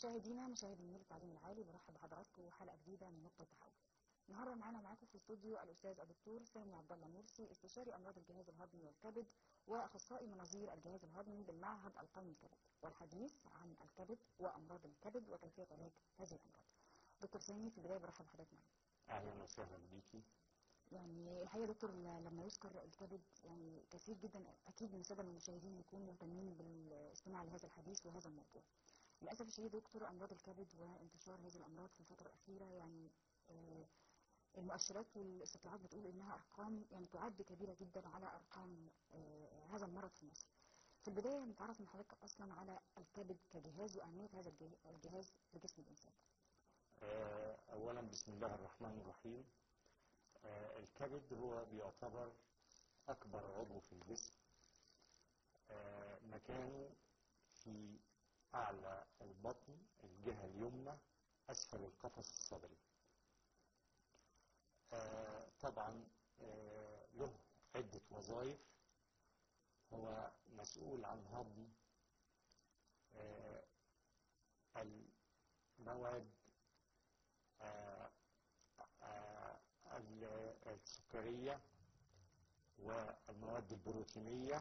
مشاهدينا مشاهدي النيل التعليم العالي برحب بحضراتكم وحلقه جديده من نقطه تحول. النهارده معانا معاكم في الاستوديو الاستاذ الدكتور سامي عبد الله مرسي استشاري امراض الجهاز الهضمي والكبد واخصائي مناظير الجهاز الهضمي بالمعهد القومي للكبد والحديث عن الكبد وامراض الكبد وكيفيه علاج هذه الامراض. دكتور سامي في البدايه برحب بحضرتك معانا. اهلا وسهلا بيكي يعني الحقيقه يا دكتور لما يذكر الكبد يعني كثير جدا اكيد من الساده المشاهدين يكونوا مهتمين بالاستماع لهذا الحديث وهذا الموضوع. للاسف الشديد دكتور امراض الكبد وانتشار هذه الامراض في الفتره الاخيره يعني آه، المؤشرات والاستطلاعات بتقول انها ارقام يعني تعد كبيره جدا على ارقام آه، هذا المرض في مصر. في البدايه نتعرف من حضرتك اصلا على الكبد كجهاز واهميه هذا الجه- الجهاز لجسم الانسان. آه، اولا بسم الله الرحمن الرحيم آه، الكبد هو بيعتبر اكبر عضو في الجسم آه، مكانه في اعلى البطن الجهه اليمنى اسفل القفص الصدري آه، طبعا آه، له عده وظائف هو مسؤول عن هضم آه، المواد آه، آه، ال- السكرية والمواد البروتينية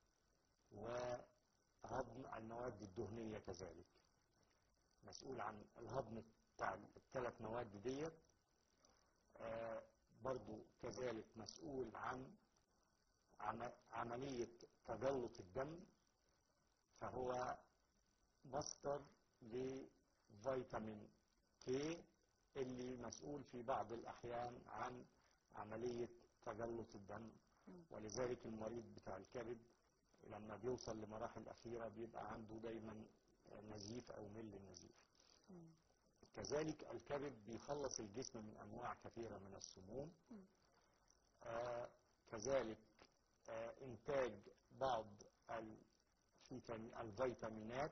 وهضم المواد الدهنية كذلك مسؤول عن الهضم بتاع الثلاث مواد ديت آه، برضو كذلك مسؤول عن عم- عملية تجلط الدم فهو مصدر لفيتامين كي اللي مسؤول في بعض الأحيان عن عملية تجلط الدم مم. ولذلك المريض بتاع الكبد لما بيوصل لمراحل أخيرة بيبقى عنده دايما نزيف أو مل النزيف مم. كذلك الكبد بيخلص الجسم من أنواع كثيرة من السموم مم. آه كذلك آه إنتاج بعض الفيتامين- الفيتامينات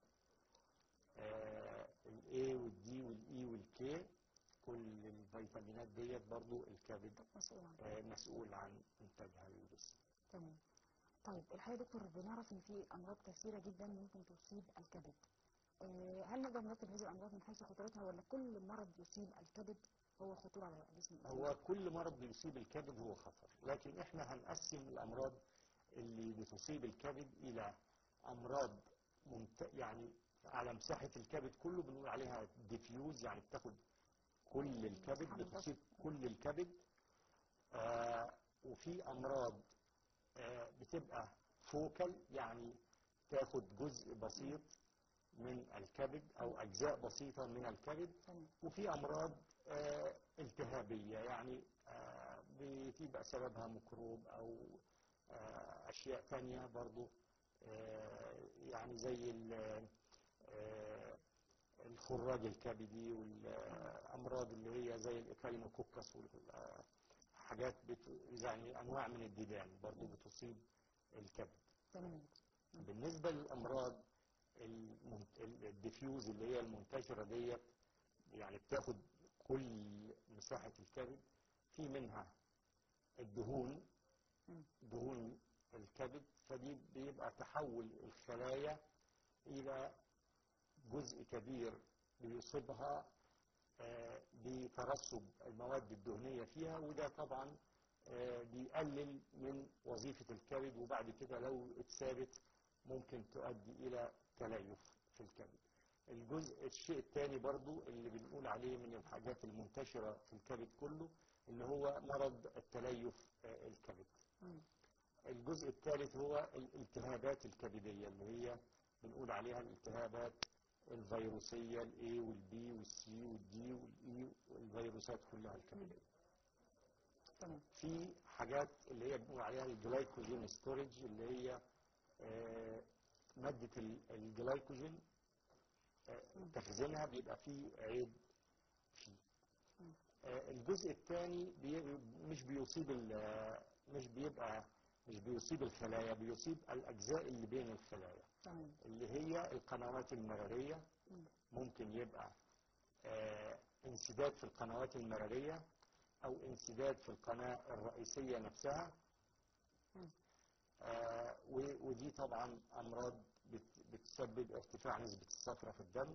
آه ال A وال D وال E وال K كل الفيتامينات ديت برضو الكبد مسؤول عنه. آه مسؤول عن إنتاجها للجسم تمام. طيب الحقيقه يا دكتور بنعرف ان في امراض كثيره جدا ممكن تصيب الكبد. آه، هل نقدر نرتب هذه الامراض من حيث خطورتها ولا كل مرض يصيب الكبد هو خطوره على جسم الانسان؟ هو كل مرض بيصيب الكبد هو خطر لكن احنا هنقسم الامراض اللي بتصيب الكبد الى امراض منت... يعني على مساحه الكبد كله بنقول عليها ديفيوز يعني بتاخد كل الكبد مساحة منتشرة. بتصيب كل الكبد آه وفي امراض آه بتبقى فوكل يعني تاخد جزء بسيط من الكبد او اجزاء بسيطه من الكبد تمام. وفي امراض آه، التهابيه يعني آه، بتبقى سببها ميكروب او آه، اشياء تانية برضو آه، يعني زي ال- آه، الخراج الكبدي والامراض اللي هي زي الايكالينوكوكس والحاجات يعني انواع من الديدان برضو بتصيب الكبد تمام. بالنسبة للأمراض المنت- الديفيوز اللي هي المنتشرة ديت يعني بتاخد كل مساحة الكبد في منها الدهون مم. دهون الكبد فدي بيبقى تحول الخلايا إلى جزء كبير بيصيبها آه، بترسب المواد الدهنية فيها وده طبعا آه، بيقلل من وظيفة الكبد وبعد كده لو اتثابت ممكن تؤدي إلى تليف في الكبد الجزء الشيء الثاني برضو اللي بنقول عليه من الحاجات المنتشرة في الكبد كله اللي هو مرض التليف آه، الكبد مم. الجزء الثالث هو الالتهابات الكبدية اللي هي بنقول عليها الالتهابات الفيروسية ال A وال B وال C وال D وال E والفيروسات كلها الكبدية تمام. في حاجات اللي هي بنقول عليها الجلايكوجين ستورج اللي هي آه، مادة ال- الجلايكوجين آه، تخزينها بيبقى فيه عيب فيه مم. آه، الجزء الثاني مش بيصيب ال- مش بيبقى مش بيصيب الخلايا بيصيب الأجزاء اللي بين الخلايا تمام. اللي هي القنوات المرارية مم. ممكن يبقى آه، انسداد في القنوات المرارية أو انسداد في القناة الرئيسية نفسها مم. آه، و- ودي طبعا أمراض بت- بتسبب ارتفاع نسبة الصفرة في الدم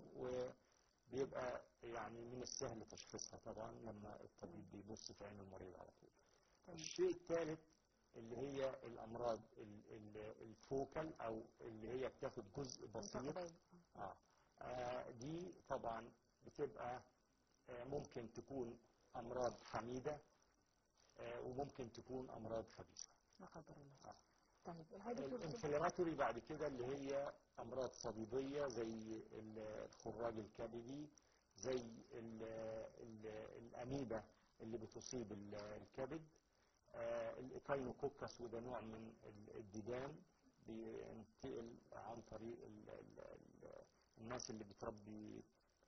وبيبقى يعني من السهل تشخيصها طبعا لما الطبيب بيبص في عين المريض على طول تمام. الشيء الثالث اللي هي الأمراض ال- ال- الفوكال أو اللي هي بتاخد جزء بسيط مستقبل. آه. آه دي طبعا بتبقى آه ممكن تكون أمراض حميدة آه وممكن تكون أمراض خبيثة لا قدر الله آه. طيب الحقيقة دكتور الانفلاماتوري بعد كده اللي هي أمراض صديدية زي ال- الخراج الكبدي زي ال ال الأميبا اللي بتصيب ال- الكبد آه، الإيكاينوكوكس وده نوع من ال- الديدان بينتقل عن طريق ال ال ال الناس اللي بتربي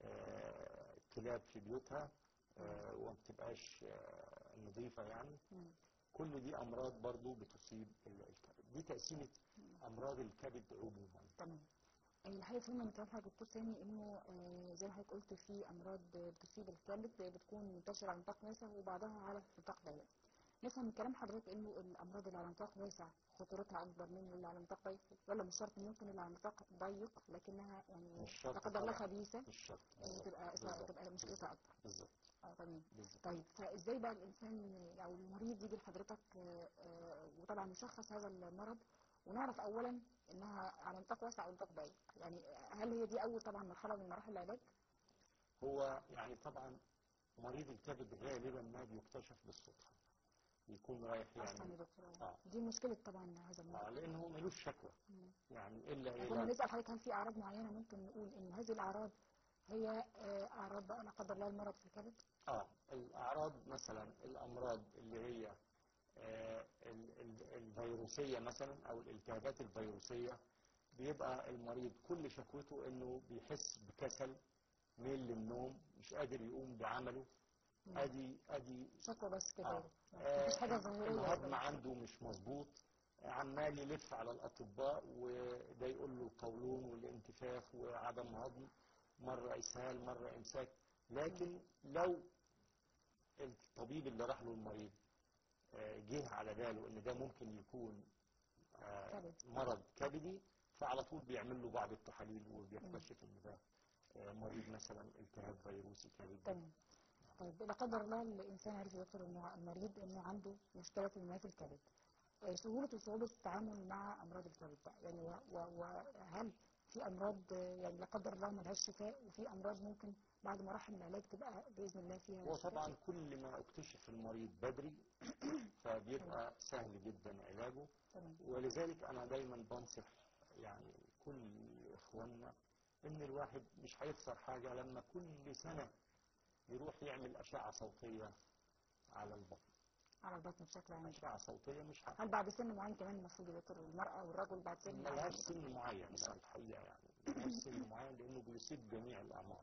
آه، كلاب في بيوتها آه، وما بتبقاش آه، نظيفة يعني مم. كل دي أمراض برضو بتصيب ال- الكبد دي تقسيمة أمراض الكبد عموما تمام الحقيقة فهمنا من كلام حضرتك دكتور سامي انه آه، زي ما حضرتك قلت في امراض بتصيب الكبد بتكون منتشرة على نطاق واسع وبعضها على نطاق ضيق نفهم من كلام حضرتك انه الامراض اللي على نطاق واسع خطورتها اكبر من اللي على نطاق ضيق ولا مش شرط ممكن اللي على نطاق ضيق لكنها يعني مش شرط لا قدر الله طبعاً. خبيثة مش شرط آه، بالظبط. تبقى بالظبط. تبقى مشكلتها اكبر بالظبط اه تمام بالظبط طيب فازاي بقى الانسان او المريض يجي لحضرتك آه، آه، وطبعا يشخص هذا المرض ونعرف اولا انها على نطاق واسع او نطاق ضيق يعني هل هي دي اول طبعا مرحله من مراحل العلاج هو يعني طبعا مريض الكبد غالبا ما بيكتشف بالصدفة يكون رايح اصلا يا يعني دكتور آه. دي مشكله طبعا هذا المرض آه لأنه ملوش شكوى مم. يعني إلا إيه كنا لو- نسال حضرتك هل في اعراض معينه ممكن نقول ان هذه الاعراض هي آه، اعراض بقى لا قدر الله المرض في الكبد اه الأعراض مثلا الأمراض اللي هي آه ال- ال- الفيروسية مثلا أو الالتهابات الفيروسية بيبقى المريض كل شكوته إنه بيحس بكسل ميل للنوم مش قادر يقوم بعمله مم. ادي ادي شكوى بس كده آه. مفيش حاجه ظاهريه الهضم ولا- عنده مش مظبوط عمال يلف على الاطباء وده يقول له القولون والانتفاخ وعدم هضم مره اسهال مره امساك لكن لو الطبيب اللي راح له المريض آه، جه على باله ان ده ممكن يكون آه، كبد. مرض كبدي فعلى طول بيعمل له بعض التحاليل وبيكتشف ان ده آه، مريض مثلا التهاب فيروسي كبدي تمام طيب لا قدر الله الانسان عرف يا دكتور انه المريض انه عنده مشكله ما في الكبد آه، سهوله وصعوبه التعامل مع امراض الكبد بقى يعني و- و- وهل في امراض آه، يعني لا قدر الله ملهاش شفاء وفي امراض ممكن بعد مراحل العلاج تبقى باذن الله فيها هو شفاء؟ طبعا كل ما اكتشف المريض بدري فبيبقى سهل جدا علاجه تمام ولذلك انا دايما بنصح يعني كل اخواننا ان الواحد مش هيخسر حاجة لما كل سنة يروح يعمل اشعة صوتية على البطن على البطن بشكل عام اشعة صوتية مش ه- هل بعد سن معين كمان المفروض يا دكتور المراه والرجل بعد سن معين ملهاش سن معين بقى الحقيقة يعني ملهاش سن معين لانه بيصيب جميع الاعمار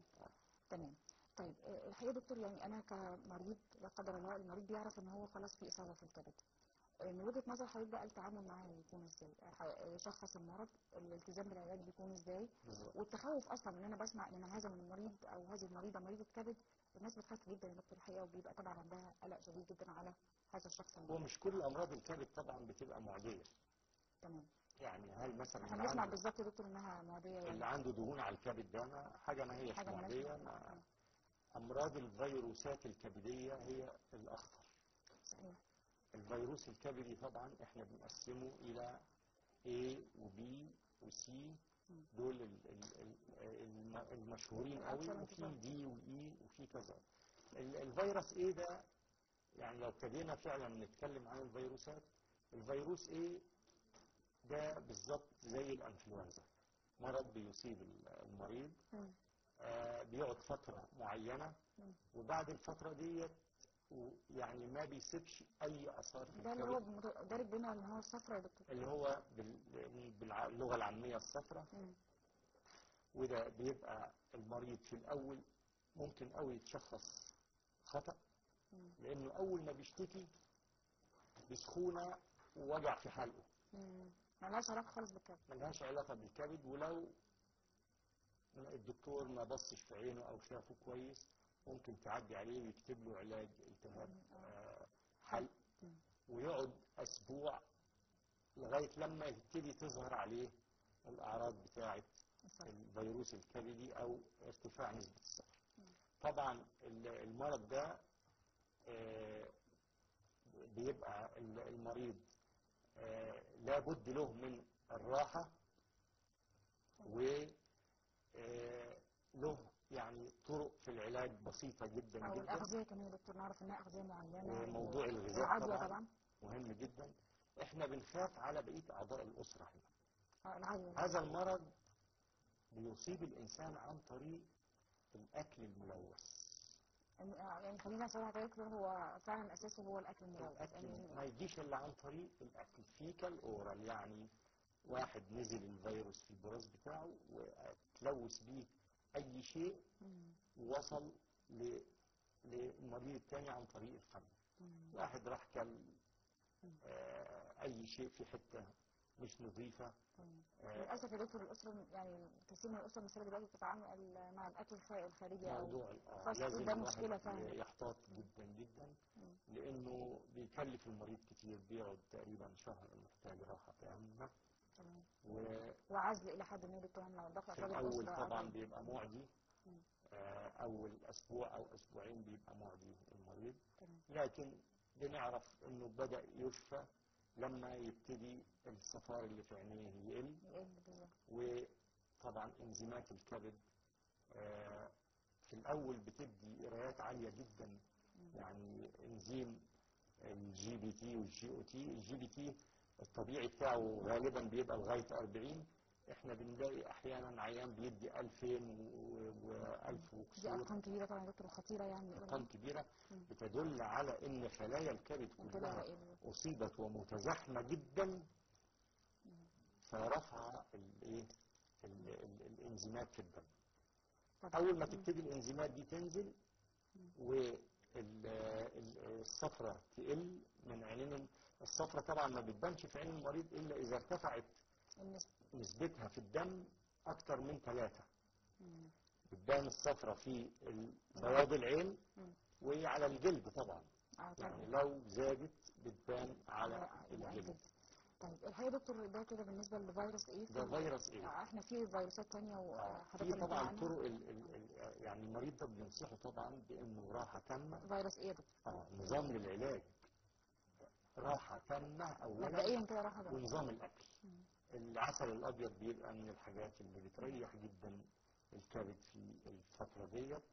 تمام طيب آه، الحقيقه يا دكتور يعني انا كمريض لا قدر الله المريض بيعرف ان هو خلاص في اصابه في الكبد آه، من وجهه نظر حضرتك بقى التعامل معاه يكون ازاي؟ آه، آه، يشخص المرض الالتزام بالعلاج بيكون ازاي؟ بالظبط والتخوف اصلا ان انا بسمع ان هذا المريض او هذه المريضه مريضه كبد الناس بتخاف جدا يا دكتور الحقيقه وبيبقى طبعا عندها قلق شديد جدا على هذا الشخص هو المريض مش كل امراض الكبد طبعا بتبقى معدية تمام يعني هل مثلا احنا اللي بنسمع عنده بالظبط يا دكتور انها معديه اللي يعني عنده دهون على الكبد ده ما- حاجة ما هيش حاجه مالهاش معدية دعوة. ما- آه، أمراض الفيروسات الكبدية هي الأخطر صحيح الفيروس الكبدي طبعا احنا بنقسمه إلى A و B و C مم. دول ال- ال- ال- الم- المشهورين قوي الأكثر وفي انتشار. D و E وفي كذا ال- الفيروس A ده يعني لو ابتدينا فعلا نتكلم عن الفيروسات الفيروس A ده بالظبط زي الانفلونزا مرض بيصيب ال- المريض مم. آه، بيقعد فترة معينة مم. وبعد الفترة ديت و- يعني ما بيسيبش أي آثار في ده اللي هو الكبد بمت- دارج بينا اللي هو الصفرا يا دكتور اللي هو بال- باللغة العامية الصفرة مم. وده بيبقى المريض في الأول ممكن قوي يتشخص خطأ مم. لأنه أول ما بيشتكي بسخونة ووجع في حلقه مم. ملهاش علاقه خالص بالكبد ملهاش علاقة بالكبد ولو الدكتور ما بصش في عينه أو شافه كويس ممكن تعدي عليه ويكتب له علاج التهاب آه، حلق مم. ويقعد أسبوع لغاية لما يبتدي تظهر عليه الاعراض بتاعه الصح. الفيروس الكبدي او ارتفاع نسبه الصفر طبعا ال- المرض ده آه، بيبقى ال- المريض آه، لابد له من الراحة و آه، له يعني طرق في العلاج بسيطة جدا او جدا الاغذيه كمان يا دكتور نعرف انها اغذيه معينه وموضوع الغذاء والعدوى طبعا طبعا مهم جدا احنا بنخاف على بقية أعضاء الأسرة هنا اه العدوى هذا المرض بيصيب الإنسان عن طريق الأكل الملوث يعني آه، يعني خلينا نصرح حضرتك هو فعلا اساسه هو الاكل الملوث الأكل يعني ما يجيش إلا عن طريق الأكل فيكال أورال يعني واحد نزل الفيروس في البراز بتاعه وتلوث بيه أي شيء مم. وصل ل- للمريض الثاني عن طريق الفم مم. واحد راح كل آه، أي شيء في حتة مش نظيفة تمام. آه، للاسف يا دكتور الاسره يعني كثير من الاسر المصريه دلوقتي بتتعامل مع الاكل الخ- الخارجي او موضوع آه، فاست فود لازم ده الواحد مشكلة فعلا. يحتاط جدا جدا مم. لأنه بيكلف المريض كتير بيقعد تقريبا شهر محتاج راحة تامة تمام. وفي وعزل الى حد ما دكتور لو ضغط افراد الأول الاسره طبعا أو- بيبقى معدي مم. آه، أول أسبوع أو أسبوعين بيبقى معدي المريض تمام. لكن بنعرف إنه بدأ يشفى لما يبتدي الصفار اللي في عينيه يقل يقل بالظبط. وطبعا انزيمات الكبد آه، في الأول بتدي قرايات عالية جدا يعني انزيم الجي بي تي والجي او تي الجي بي تي الطبيعي بتاعه غالبا بيبقى لغاية 40 احنا بنلاقي احيانا عيان بيدي 2000 و1000 دي وكسور ارقام كبيره طبعا يا دكتور خطيره يعني ارقام كبيرة مم. بتدل على ان خلايا الكبد بتدل كلها على ايه اصيبت ومتزاحمة جدا فرفع الايه ال- ال- الانزيمات في الدم طب- اول ما مم. تبتدي الانزيمات دي تنزل والصفرة تقل من عينين الصفرة طبعا ما بتبانش في عين المريض الا اذا ارتفعت النسبه نسبتها في الدم اكتر من ثلاثة مم. بتبان الصفرة في ال- بياض العين مم. وعلى الجلد طبعا اه يعني طبعا لو زادت بتبان على على الجلد الجلد. طيب الحقيقه يا دكتور ده كده بالنسبه لفيروس ايه ده فيروس ايه آه، احنا في فيروسات تانية آه، وحضرتك في كلمتنا طبعا عنها. طرق ال ال ال يعني المريض ده بننصحه طبعا بانه راحة تامة فيروس ايه ده اه نظام للعلاج راحة تامة اولا مبدئيا كده راح بقى ونظام الاكل مم. العسل الابيض بيبقى من الحاجات اللي بتريح جدا الكبد في الفترة ديت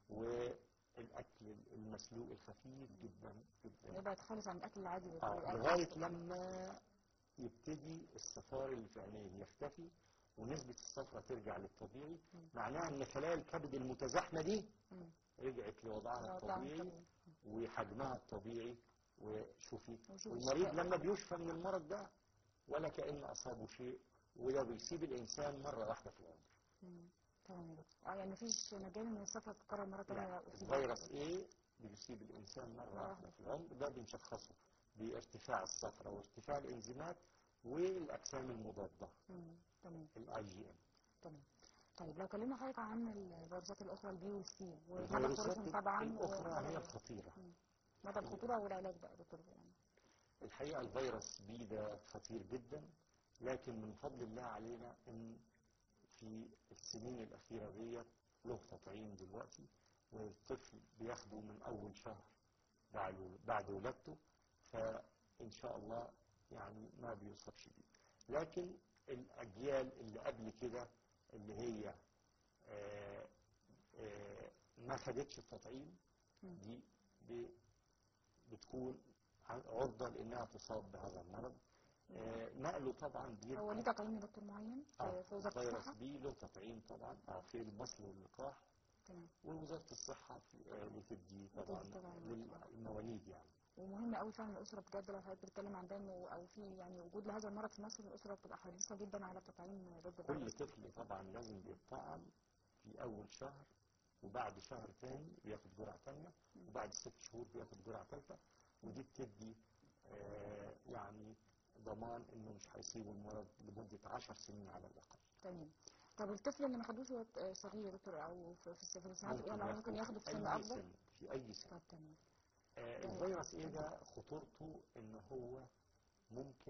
والاكل المسلوق الخفيف جدا جدا يبعد خالص عن الاكل العادي آه، والأكل لغاية العادي. لما يبتدي الصفار اللي في عينيه يختفي ونسبة الصفرة ترجع للطبيعي مم. معناها ان خلايا الكبد المتزاحمة دي مم. رجعت لوضعها وضعها الطبيعي الطبيعي. وحجمها الطبيعي وشوفي وشوف المريض الشفاء. لما بيشفى من المرض ده ولا كأن أصابه شيء وده بيصيب الإنسان مرة واحدة في العمر مم. تمام يا دكتور اه يعني مفيش مجال ان الصفحه تتكرر مره ثانيه لا الفيروس ايه بيصيب الإنسان مرة واحدة في العمر ده بنشخصه بارتفاع الصفرة وارتفاع الإنزيمات والأجسام المضادة تمام الاي جي ام تمام طيب لو كلمنا حضرتك عن الفيروسات الاخرى البي والسي ومدى الفيروسات خطورتهم طبعا الأخرى ومدى- هي الخطيرة مدى الخطوره والعلاج بقى يا دكتور يعني الحقيقة الفيروس بي ده خطير جدا لكن من فضل الله علينا ان في السنين الأخيرة ديت له تطعيم دلوقتي والطفل بياخده من أول شهر بعد بعد ولادته فإن شاء الله يعني ما بيصابش بيه لكن الأجيال اللي قبل كده اللي هي آه، آه، ما خدتش التطعيم مم. دي ب- بتكون عرضة لأنها تصاب بهذا المرض آه، نقله طبعا هو ليه بيبقى تقييم يا دكتور معين آه، في في وزاره فيروس الصحه بي له تطعيم طبعا آه، في البصل واللقاح تمام ووزارة الصحة في- آه، بتدي طبعا بتدي طبعاً. للمواليد يعني ومهم قوي فعلا الاسره بجد لو حضرتك بتتكلم عن ده إنه- او في يعني وجود لهذا المرض في مصر الاسره بتبقى حريصه جدا على التطعيم ضد كل الفيروس طفل طبعا لازم بيطعم في أول شهر وبعد شهر تاني بياخد جرعة تانية وبعد ست شهور بياخد جرعة تالتة ودي بتدي آه، يعني ضمان انه مش هيصيبه المرض لمدة عشر سنين على الأقل تمام طب الطفل اللي ما خدوش وهو آه، صغير يا دكتور او في في الس- في السنوات ممكن الاولى ممكن ياخده في سن أي اكبر سن في أي سن طب تمام آه، يعني- الفيروس ايه ده خطورته ان هو ممكن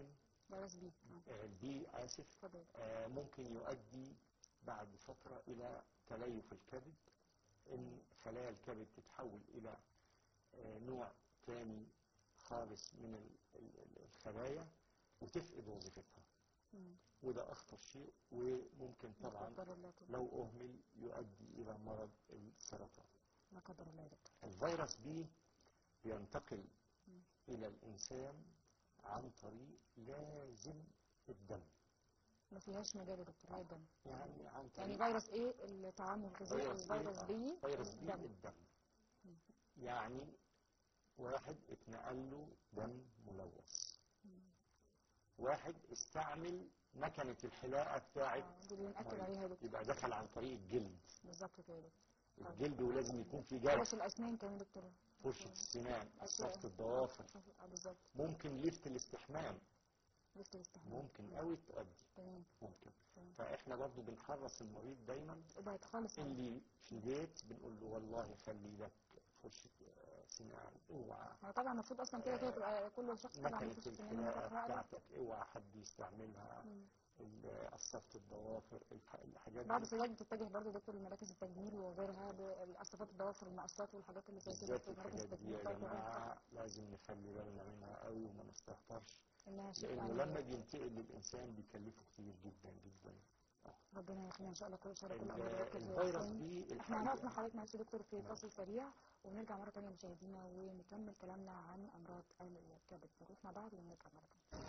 فيروس بي آه. آه، البي آسف اتفضل آه، ممكن يؤدي بعد فترة إلى تليف الكبد إن خلايا الكبد تتحول إلى آه، نوع ثاني خالص من ال- ال- ال- الخلايا وتفقد وظيفتها مم. وده أخطر شيء وممكن لا طبعا قدر الله طبعا لو أهمل يؤدي إلى مرض السرطان لا قدر الله يا دكتور الفيروس بي بينتقل مم. إلى الإنسان عن طريق لازم الدم ما فيهاش مجال يا دكتور هاي دم يعني عن يعني طريق فيروس ايه الطعام الغذائي فيروس وفيروس آه، بي فيروس بي الدم الدم مم. يعني واحد اتنقل له دم ملوث مم. واحد استعمل مكنة الحلاقة بتاعت آه، دي اللي بنأكد مريض. عليها يا دكتور يبقى دخل عن طريق الجلد بالظبط كده يا دكتور الجلد ولازم يكون في جرح فرش الاسنان كمان يا دكتور فرشة السنان أشياء. صفة الضوافر اه بالظبط ممكن ليفت الاستحمام لفت الاستحمام ممكن قوي تؤدي تمام ممكن تمام. فاحنا برضو بنحرص المريض دايما ابعد خالص عن اللي في البيت بنقول له والله خلي لك فرشة آه، سنان اوعى هو طبعا المفروض اصلا كده كده تبقى كل شخص طبعا مكنة يفرش السنان الحلاقة ويحرق له. بتاعتك اوعى حد يستعملها مم. ال- قصافة الضوافر الح- الحاجات بعض دي السيدات بتتجه برضه دكتور لمراكز التجميل وغيرها بالقصافات الضوافر والمقصات والحاجات اللي زي كده بالذات في مراكز الحاجات دي التجميل يا برضه غير جماعة لازم نخلي بالنا منها قوي وما نستهترش انها شيء لانه يعني لما بينتقل للانسان بيكلفه كتير جدا جدا ربنا يخلينا ان شاء الله كل شر كل ال- امر يا دكتور الفيروس حسين. دي احنا هنقف مع الحقيقة حضرتك معلش يا دكتور في نعم. فاصل سريع ونرجع مره ثانيه مشاهدينا ونكمل كلامنا عن امراض الكبد نروح مع بعض ونرجع مره ثانيه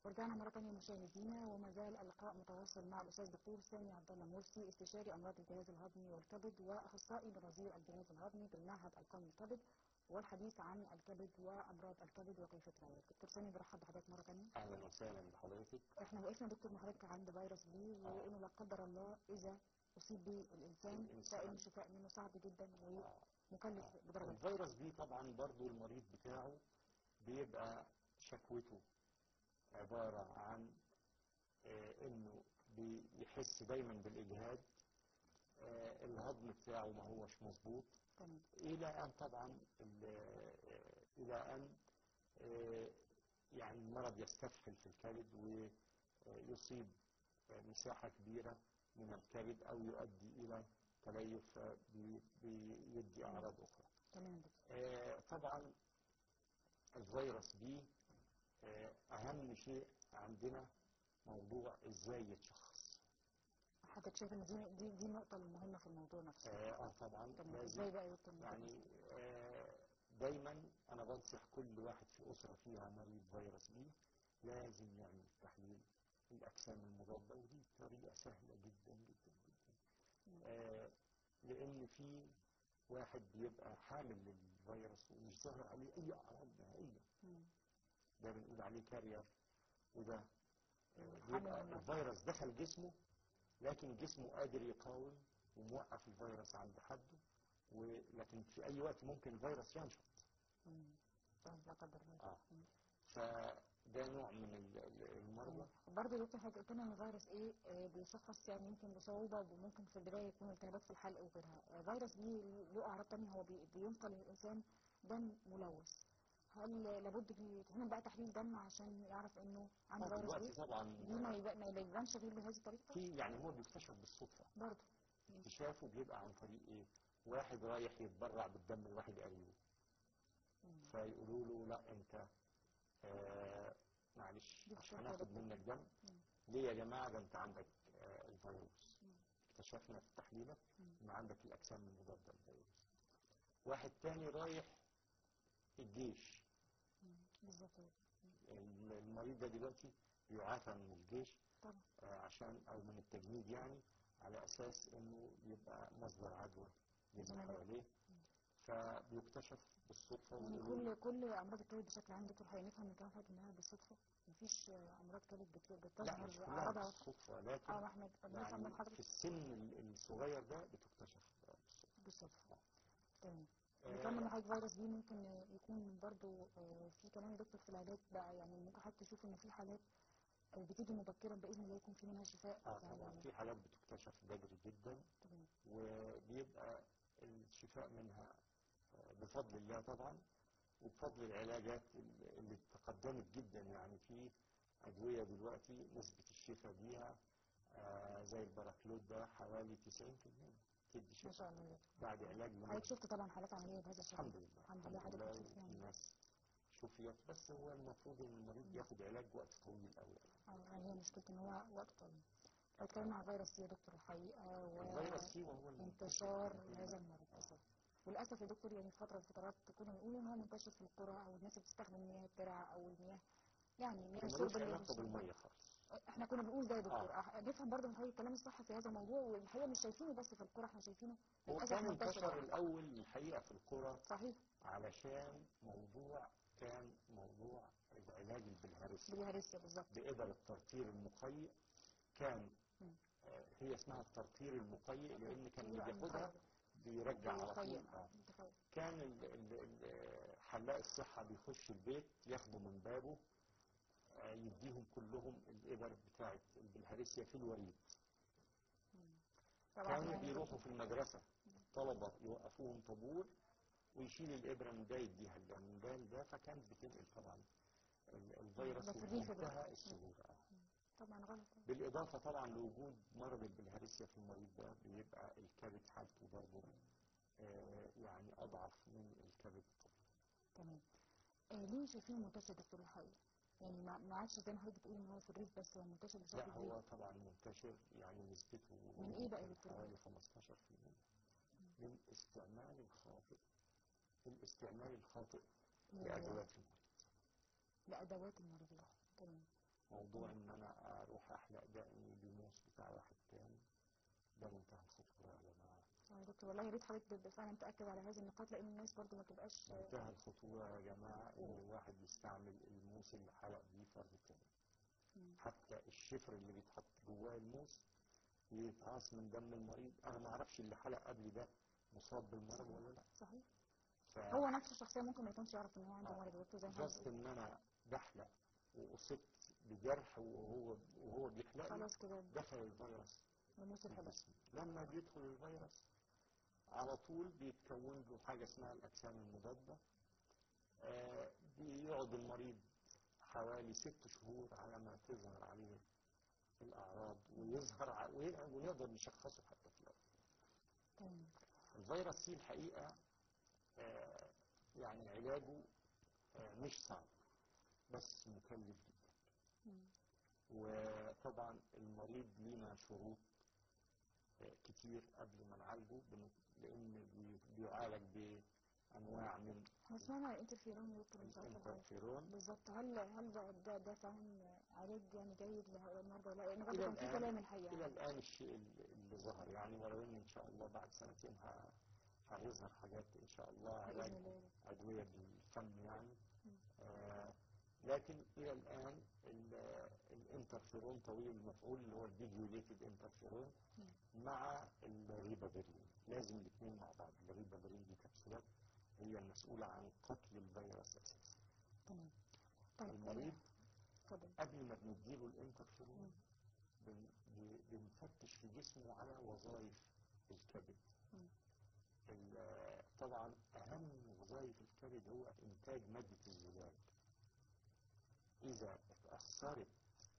ورجعنا مرة تانية مشاهدينا وما زال اللقاء متواصل مع الأستاذ الدكتور سامي عبد الله مرسي استشاري أمراض الجهاز الهضمي والكبد وأخصائي بنظير الجهاز الهضمي بالمعهد القومي للكبد والحديث عن الكبد وأمراض الكبد وكيفية العلاج. دكتور سامي برحب بحضرتك مرة تانية. اهلا وسهلا بحضرتك احنا وقفنا دكتور مع حضرتك عند فيروس بي وإنه لا قدر الله إذا أصيب به الإنسان الإنسان. فإن الشفاء منه صعب جدا آه. ومكلف بدرجة الفيروس بي طبعا برضو المريض بتاعه بيبقى شكوته عبارة عن آه، انه بيحس دايما بالاجهاد آه، الهضم بتاعه ما هوش مظبوط تمام الى ان طبعا ال- آه، الى ان آه، يعني المرض يستفحل في الكبد ويصيب آه، مساحة كبيرة من الكبد او يؤدي الى تليف بي- بيدي اعراض اخرى تمام يا دكتور. آه، طبعا الفيروس بي آه، اهم شيء عندنا موضوع ازاي يتشخص حضرتك شايف ان دي دي دي النقطة المهمة في الموضوع نفسه. اه آه، طبعا تمام لازم ازاي بقى يا دكتور يعني آه، دايما انا بنصح كل واحد في اسره فيها مريض فيروس بي لازم يعمل تحليل الاجسام المضاده ودي طريقه سهله جدا جدا جدا آه، لان في واحد بيبقى حامل للفيروس ومش ظاهر عليه اي اعراض نهائيه مم. ده بنقول عليه كارير وده آه، حامل بيبقى للمرض. الفيروس دخل جسمه لكن جسمه قادر يقاوم وموقف الفيروس عند حده ولكن في اي وقت ممكن الفيروس ينشط مم. طيب لا قدر الله. اه مم. فده نوع من ال- ال- المرضى برضه يا دكتور حضرتك قلت لنا ان الفيروس ايه آه، بيشخص يعني يمكن بصعوبه وممكن في البدايه يكون التهابات في الحلق وغيرها آه، فيروس بي له اعراض تانية هو بي- بينقل للانسان دم ملوث هل لابد يتعمل بقى تحليل دم عشان يعرف انه عنده آه، فيروس دلوقتي بي طبعا دي ما يبقى ما يبانش غير بهذه الطريقه في يعني هو بيكتشف بالصدفه برضه اكتشافه بيبقى عن طريق ايه؟ واحد رايح يتبرع بالدم لواحد قريبه مم. فيقولوا له لا انت آه معلش دي مش خطوة هناخد دكتور. منك دم مم. ليه يا جماعه ده انت عندك آه الفيروس مم. اكتشفنا في تحليلك مم. ان عندك الاجسام المضاده للفيروس واحد تاني رايح الجيش مم. بالظبط ال- المريض ده دلوقتي بيعافى من الجيش طبعا آه، عشان او من التجنيد يعني على اساس انه يبقى مصدر عدوى للي تمام. حواليه فبيكتشف بالصدفه يعني ويقولوا كل كل امراض الكبد بشكل عام دكتور هنفهم من كلام حضرتك انها بالصدفه مفيش آه، امراض كبد بت- لا بتظهر مش كلها اعراضها واضحه بالصدفه لكن اه ما احنا بنفهم يعني من في حضرتك السن ال- الصغير ده بتكتشف بالصدفه بالصدفه تمام آه، نكمل مع حضرتك فيروس بي ممكن يكون برضو آه، في كمان يا دكتور في العلاج بقى يعني ممكن حضرتك تشوف ان في حالات آه، بتيجي مبكرا باذن الله يكون في منها شفاء اه يعني طبعا في حالات بتكتشف بدري جدا تمام. وبيبقى الشفاء منها آه، بفضل الله طبعا وبفضل العلاجات ال- اللي تقدمت جدا يعني في أدوية دلوقتي نسبة الشفاء بيها آه، زي الباراكلود ده حوالي 90% تدي ما شفاء شاء الله يا دكتور. بعد علاج حضرتك لمدة شفت طبعا حالات عمليه بهذا الشكل الحمد لله الحمد لله حضرتك بتشوف وفي يعني ناس شفيت بس هو المفروض ان المريض ياخد علاج وقت طويل قوي اه هي مشكلة ان هو وقت طويل لو اتكلمنا عن فيروس سي يا دكتور الحقيقة الفيروس سي وهو وانتشار المنتشر هذا المرض بالظبط وللاسف يا دكتور يعني في فترة من الفترات كنا بنقول ان هو منتشر في القرى او الناس اللي بتستخدم مياه الترع او المياه يعني مياه الشرب ملوش اللي علاقة بالمية خالص احنا كنا بنقول ده يا دكتور آه. أح- نفهم برضه من حضرتك الكلام الصح في هذا الموضوع والحقيقة مش شايفينه بس في القرى احنا شايفينه هو للاسف كان منتشر انتشر يعني. الأول الحقيقة في القرى صحيح علشان موضوع كان موضوع العلاج البلهارسي بالهرسيا بالظبط بإبر الترطير المقيء كان مم. آه، هي اسمها الترطير المقيء لأن كان اللي ترطير بياخدها المخيط. بيرجع على طول بيخيم آه. اه بيخيم. كان ال- ال- ال- حلاق الصحة بيخش البيت ياخده من بابه آه، يديهم كلهم الإبر بتاعت البلهارسيا في الوريد طبعا كانوا يعني بيروحوا في المدرسة طلبة يوقفوهم طابور ويشيل الإبرة من ده يديها لده من ده لده فكانت بتنقل طبعا ال- الفيروس ده في الريف بمنتهى ده. السهولة آه. طبعا غلط بالإضافة طبعا لوجود مرض البلهارسيا في المريض ده بيبقى الكبد حالته برضه آه، يعني أضعف من الكبد تمام آه ليه شايفينه منتشر دكتور الحقيقة؟ يعني ما ما عادش زي ما حضرتك بتقول ان هو في الريف بس هو منتشر بشكل لا كبير هو طبعا منتشر يعني نسبته من إيه بقى يا دكتور؟ حوالي 15% من استعمال الخاطئ الاستعمال الخاطئ من لأدوات المريض لأدوات المرضية تمام موضوع ان انا اروح احلق دقني بالموس بتاع واحد تاني ده منتهى الخطوره يا جماعه يا دكتور والله يا ريت حضرتك تبقى فعلا تاكد على هذه النقاط لان الناس برضو ما تبقاش منتهى الخطوره يا جماعه ان الواحد يستعمل الموس اللي حلق بيه فرد تاني مم. حتى الشفر اللي بيتحط جواه الموس يتعاص من دم المريض انا ما اعرفش اللي حلق قبل ده مصاب بالمرض ولا لا صحيح ف... هو نفسه شخصيا ممكن ما يكونش يعرف ان هو عنده مرض يا دكتور زي ما حضرتك جاست ان انا بحلق واصبت بجرح وهو وهو بيحلق لي خلاص كده دخل الفيروس بنص في الحلقة الجسم لما بيدخل الفيروس على طول بيتكون له حاجه اسمها الاجسام المضاده آه بيقعد المريض حوالي ست شهور على ما تظهر عليه الاعراض ويظهر ع- وي- ونقدر نشخصه حتى في الاول تمام الفيروس سي الحقيقه آه يعني علاجه آه مش صعب بس مكلف جدا مم. وطبعا المريض لينا شروط آه، كتير قبل ما نعالجه بن- لان بي- بيعالج بانواع من احنا سمعنا الانترفيرون يا دكتور مش عارفه الحقيقة. الانترفيرون بالظبط هل هل ده ده, ده فعلا علاج يعني جيد لهؤلاء المرضى ولا لا؟ لان برضه الى كان في الان كلام الحقيقه الى يعني. الان الشيء اللي اللي ظهر يعني ولو ان ان شاء الله بعد سنتين ه- هيظهر حاجات ان شاء الله علاج باذن الله ادويه بالفم يعني مم. آه لكن الى الان ال- الانترفيرون طويل المفعول اللي هو الفيديوليتد انترفيرون مم. مع الريبافيرين لازم الاثنين مع بعض الريبافيرين دي كبسولات هي المسؤولة عن قتل الفيروس أساسا تمام طيب المريض اتفضل قبل ما بنديله الانترفيرون مم. بن- ب- بنفتش في جسمه على وظائف الكبد مم. ال- طبعا أهم وظائف الكبد هو إنتاج مادة الزجاج إذا اتأثرت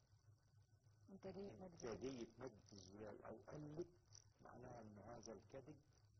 انتاجيه مادة الزجاج. إنتاجية مادة الزجاج أو قلت معناها إن هذا الكبد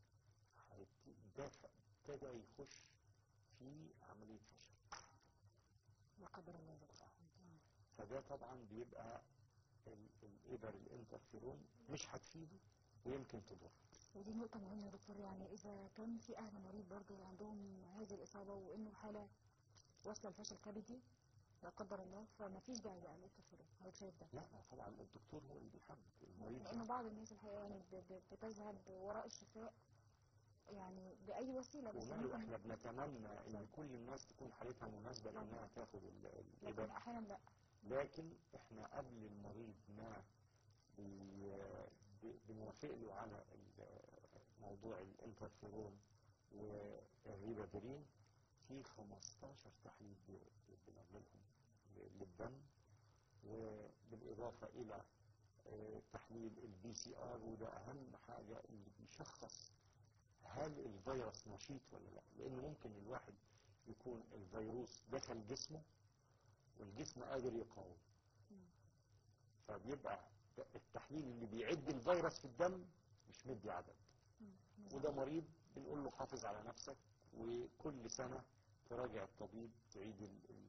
هيتدافع ابتدى يخش في عملية فشل لا قدر الله يا دكتور آه. فده طبعا بيبقى ال- الإبر الانترفيرون مش هتفيده ويمكن تضر ودي نقطة مهمة يا دكتور يعني إذا كان في أهل مريض برضه عندهم هذه الإصابة وإنه حالة واصلة لفشل كبدي لا قدر الله فما فيش داعي بقى للتفريط حضرتك شايف ده لا طبعا الدكتور هو اللي بيحدد المريض لأن ده بعض الناس الحقيقة يعني ب- ب- بتذهب وراء الشفاء يعني بأي وسيلة بس وماله ممكن احنا بنتمنى ان طيب. كل الناس تكون حالتها مناسبة طبعا. لانها تاخد ال- لكن الإبر أحيانا لا لكن احنا قبل المريض ما بي- ب- بنوافق له على ال- موضوع الانترفيرون والريبافيرين في 15 تحليل بي- بنعملهم ل- للدم وبالإضافة إلى آه، تحليل البي سي ار وده أهم حاجة اللي بيشخص هل الفيروس نشيط ولا لا لأن ممكن الواحد يكون الفيروس دخل جسمه والجسم قادر يقاوم مم. فبيبقى التحليل اللي بيعد الفيروس في الدم مش مدي عدد مم. وده مريض بنقول له حافظ على نفسك وكل سنة تراجع الطبيب تعيد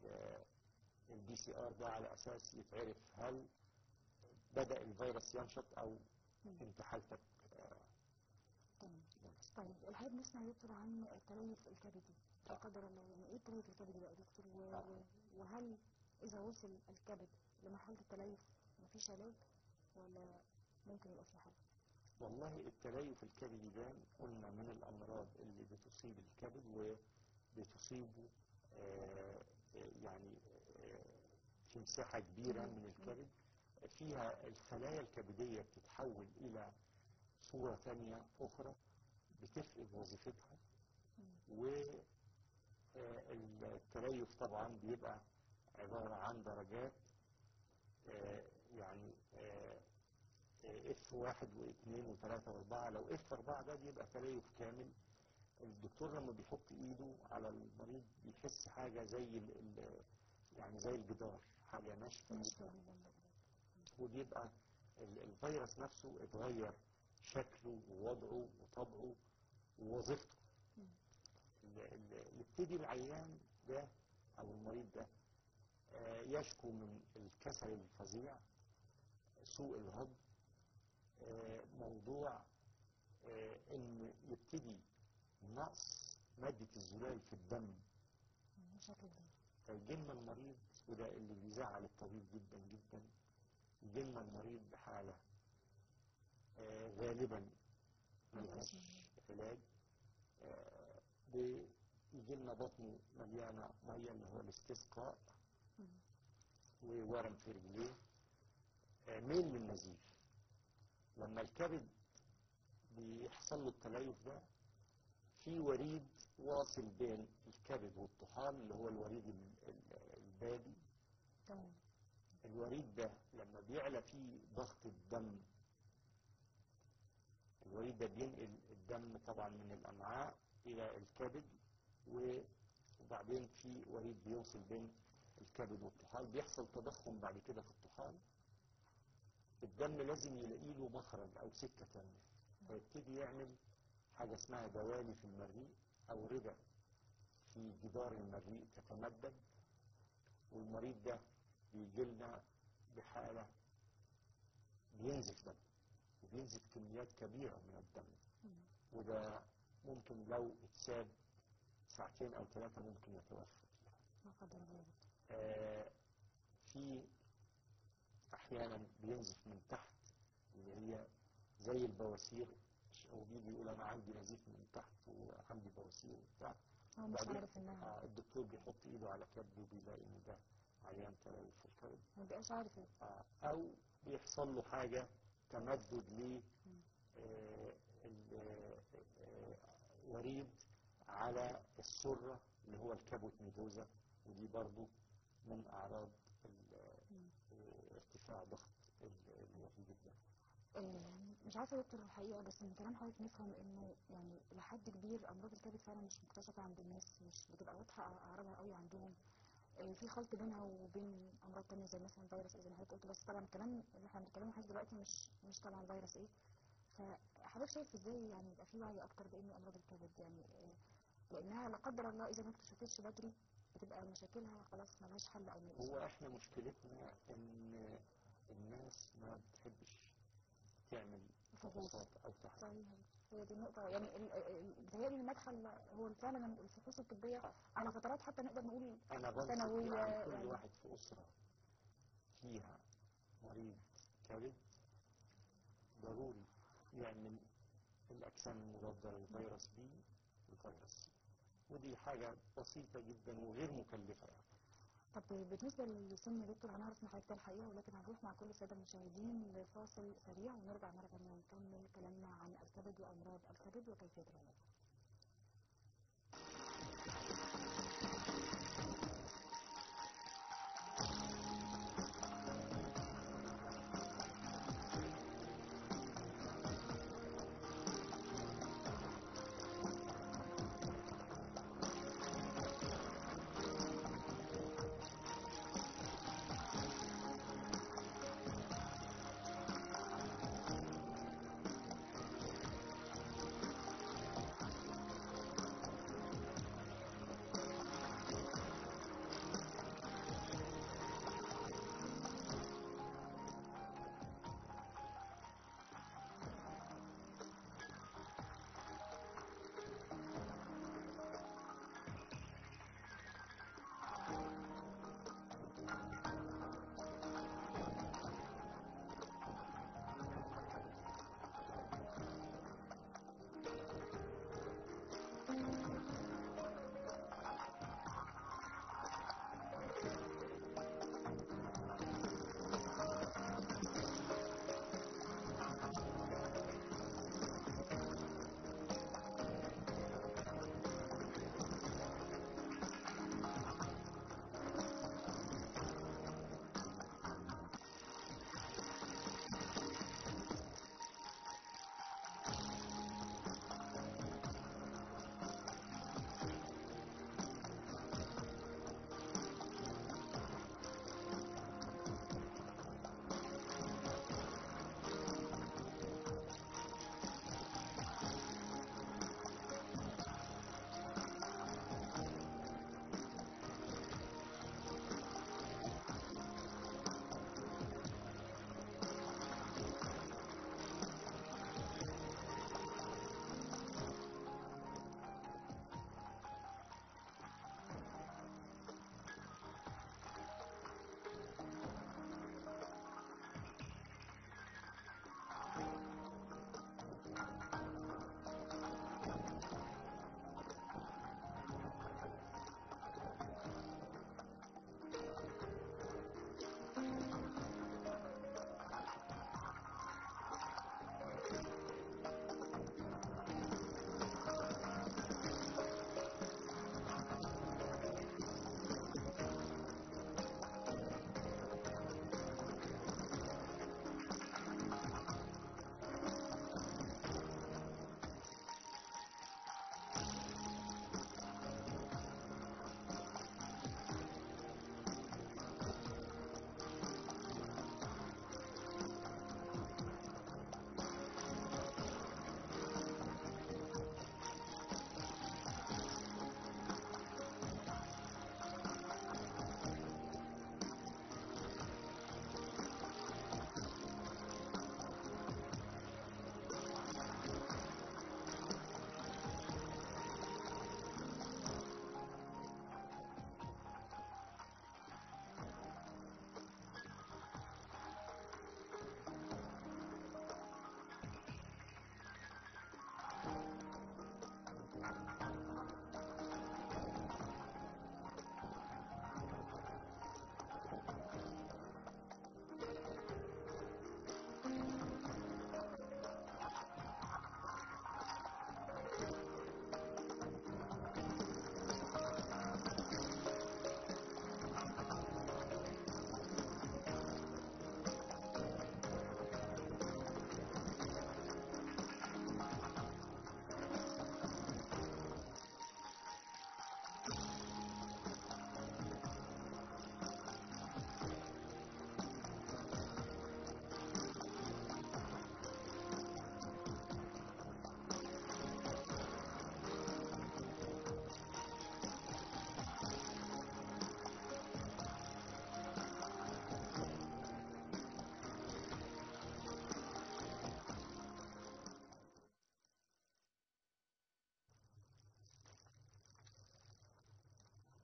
البي سي ار ده على اساس يتعرف هل بدأ الفيروس ينشط او مم. انت حالتك آه، تمام ناقصة. طيب الحقيقة بنسمع يا دكتور عن التليف الكبدي لا آه. قدر الله يعني ايه التليف الكبدي بقى يا دكتور و... آه. و... وهل اذا وصل الكبد لمرحلة التليف مفيش علاج ولا ممكن يبقى في حل والله التليف الكبدي ده قلنا من الامراض اللي بتصيب الكبد وبتصيبه آه، آه، يعني آه، في مساحة كبيرة مم. من الكبد فيها الخلايا الكبدية بتتحول إلى صورة ثانية أخرى بتفقد وظيفتها مم. والتليف طبعا بيبقى عبارة عن درجات آه، يعني اف واحد واثنين وثلاثة واربعة لو اف اربعة ده بيبقى تليف كامل الدكتور لما بيحط ايده على المريض بيحس حاجة زي ال ال يعني زي الجدار حاجة ناشفة مش كده. فاهم وبيبقى ال- الفيروس نفسه اتغير شكله ووضعه وطبعه ووظيفته مم. ال- ال- يبتدي العيان ده او المريض ده آه، يشكو من الكسل الفظيع سوء الهضم آه، موضوع آه، ان يبتدي نقص مادة الزلال في الدم بشكل كبير فيجيلنا المريض وده اللي بيزعل الطبيب جدا جدا يجيلنا المريض بحالة آه، غالبا ملهاش علاج آه، بيجيلنا بطنه مليانة مية اللي هو الاستسقاء مم. وورم في رجليه آه، ميل للنزيف لما الكبد بيحصل له التليف ده في وريد واصل بين الكبد والطحال اللي هو الوريد ال- ال- البادي تمام الوريد ده لما بيعلى فيه ضغط الدم الوريد ده بينقل الدم طبعا من الامعاء الى الكبد و- وبعدين في وريد بيوصل بين الكبد والطحال بيحصل تضخم بعد كده في الطحال الدم لازم يلاقي له مخرج او سكه تانية فيبتدي يعمل حاجه اسمها دوالي في المريء او ربا في جدار المريء تتمدد والمريض ده بيجي لنا بحاله بينزف دم وبينزف كميات كبيره من الدم مم. وده ممكن لو اتساب ساعتين او ثلاثه ممكن يتوفى لا قدر الله آه، في احيانا بينزف من تحت اللي هي زي البواسير هو بيجي يقول انا عندي نزيف من تحت وعندي بواسير وبتاع هو مش بعدين عارف انها آه، الدكتور بيحط ايده على كبده وبيلاقي ان ده عيان تلوث في الكبد ما بيبقاش عارف ايه آه، او بيحصل له حاجه تمدد ل مم. آه، ال- آه، آه، وريد على السره اللي هو الكابوتنيدوزا ودي برضو من اعراض ال- مم. آه، ارتفاع ضغط ال- الوريد ده آه، مش عارفه يا دكتور الحقيقه بس من كلام حضرتك نفهم انه يعني لحد كبير امراض الكبد فعلا مش مكتشفه عند الناس مش بتبقى واضحه اعراضها قوي عندهم آه، في خلط بينها وبين امراض تانية زي مثلا فيروس ايه زي ما حضرتك قلت بس طبعا الكلام اللي احنا بنتكلمه لحد دلوقتي مش مش طبعا فيروس ايه فحضرتك شايف ازاي يعني يبقى في وعي اكتر بانه امراض الكبد يعني آه، لانها لا قدر الله اذا ما اكتشفتش بدري بتبقى مشاكلها خلاص ملهاش حل او ميؤوس هو احنا مشكلتنا ان الناس ما بتحبش تعمل فحوص. فحوصات او تحاليل صحيح هي دي النقطة يعني ال- ال- بيتهيألي المدخل هو فعلا الفحوص الطبية على فترات حتى نقدر نقول انا بنصح ثانوية يعني كل يعني. واحد في اسره فيها مريض كبد ضروري يعمل الاجسام المضاده للفيروس بي والفيروس سي ودي حاجه بسيطه جدا وغير مكلفه يعني طب بالنسبة للسن يا دكتور هنعرف من حضرتك الحقيقة ولكن هنروح مع كل السادة المشاهدين لفاصل سريع ونرجع مرة ثانية ونكمل كلامنا عن الكبد وأمراض الكبد وكيفية العلاج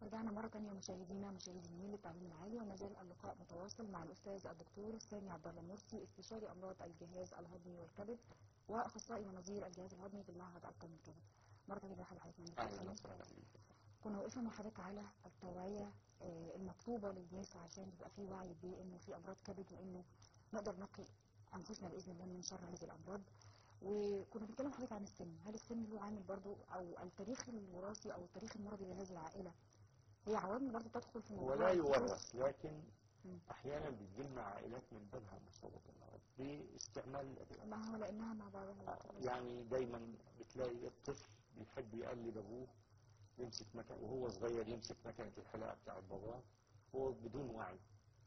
رجعنا مرة تانية مشاهدينا مشاهدي النيل للتعليم العالي وما زال اللقاء متواصل مع الأستاذ الدكتور سامي عبد الله مرسي استشاري أمراض الجهاز الهضمي والكبد وأخصائي مناظير الجهاز الهضمي بالمعهد القومي للكبد. مرة تانية برحب بحضرتك معانا دكتور اهلا سامي. وسهلا بيك. كنا وقفنا مع حضرتك على التوعية آه، المطلوبة للناس عشان يبقى في وعي بإنه في أمراض كبد وإنه نقدر نقي أنفسنا بإذن الله من شر هذه الأمراض. وكنا بنتكلم حضرتك عن السن، هل السن له عامل برضو أو التاريخ الوراثي أو التاريخ المرضي لهذه العائلة هي عوامل برضو تدخل في هو موضوع لا الفلوس؟ يورث لكن مم. احيانا بتجمع عائلات من بابها مصابه بالمرض باستعمال الادويه ما هو لأنها مع بعضها آه، يعني دايما بتلاقي الطفل بيحب يقلد ابوه يمسك مكان وهو صغير يمسك مكنه الحلاقه بتاعت باباه هو بدون وعي